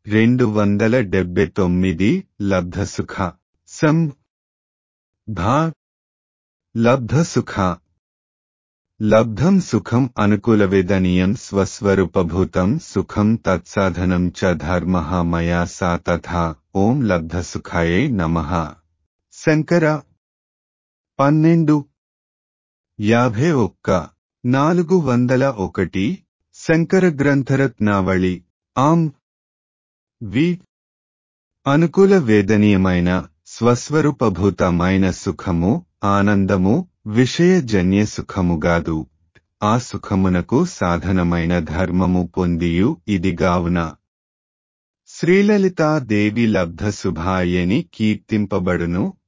రెండు వందల డెబ్బై తొమ్మిది లబ్ధసుఖ సం భా లబ్ధసుఖ లబ్ధం సుఖం అనుకూలవేదనీయం స్వస్వరూపభూతం సుఖం తత్సాధనం చ ధర్మ మయా సా తథా ఓం లబ్ధసుఖాయై నమః శంకర పన్నెండు యాభై ఒక్క నాలుగు వందల ఒకటి శంకర గ్రంథరత్నావళి ఆం వి అనుకూల వేదనీయమైన స్వస్వరూపభూతమైన సుఖము ఆనందము విషయజన్య సుఖముగాదు ఆ సుఖమునకు సాధనమైన ధర్మము పొందియు ఇదిగావున శ్రీలలితాదేవి లబ్ధ శుభాయని కీర్తింపబడును